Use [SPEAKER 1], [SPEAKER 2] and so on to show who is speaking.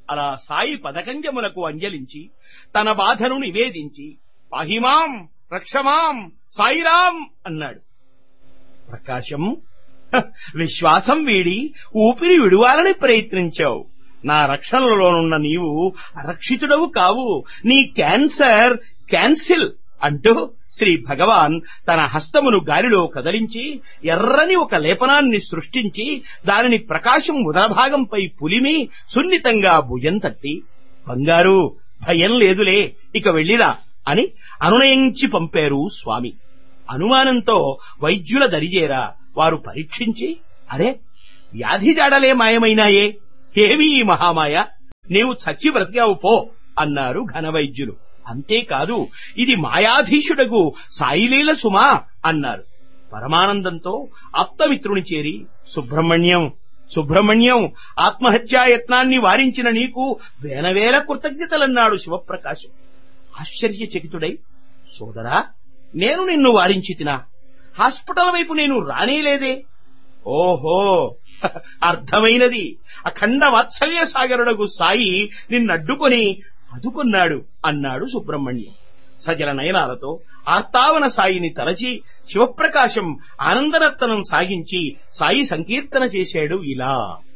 [SPEAKER 1] అలా సాయి పదకంజములకు అంజలించి తన బాధను నివేదించి పాహిమాం రక్షమాం సాయిరాం అన్నాడు ప్రకాశం "హ, విశ్వాసం వీడి ఊపిరి విడువాలని ప్రయత్నించావు నా రక్షణలోనున్న నీవు అరక్షితుడవు కావు నీ క్యాన్సర్ క్యాన్సిల్ అంటూ శ్రీ భగవాన్ తన హస్తమును గాలిలో కదలించి ఎర్రని ఒక లేపనాన్ని సృష్టించి దానిని ప్రకాశం ఉదరభాగంపై పులిమి సున్నితంగా భుజం తట్టి బంగారు భయం లేదులే ఇక వెళ్ళిరా అని అనునయించి పంపారు స్వామి అనుమానంతో వైద్యుల దరిజేరా వారు పరీక్షించి అరే వ్యాధి జాడలే మాయమైనాయే ఏమీ ఈ మహామాయ నీవు చచ్చి బ్రతికావు పో అన్నారు ఘనవైద్యులు అంతేకాదు ఇది మాయాధీశుడగు సాయిలీల సుమా అన్నారు పరమానందంతో ఆప్తమిత్రుని చేరి సుబ్రహ్మణ్యం సుబ్రహ్మణ్యం ఆత్మహత్యాయత్నాన్ని వారించిన నీకు వేనవేల కృతజ్ఞతలన్నాడు శివప్రకాశం ఆశ్చర్యచకితుడై సోదరా నేను నిన్ను వారించితినా హాస్పిటల్ వైపు నేను రానేలేదే ఓహో అర్థమైనది అఖండ వాత్సల్య సాగరుడగు సాయి నిన్నడ్డుకొని అదుకున్నాడు అన్నాడు సుబ్రహ్మణ్యం సజల నయనాలతో ఆర్తావన సాయిని తలచి శివప్రకాశం ఆనందనర్తనం సాగించి సాయి సంకీర్తన చేశాడు ఇలా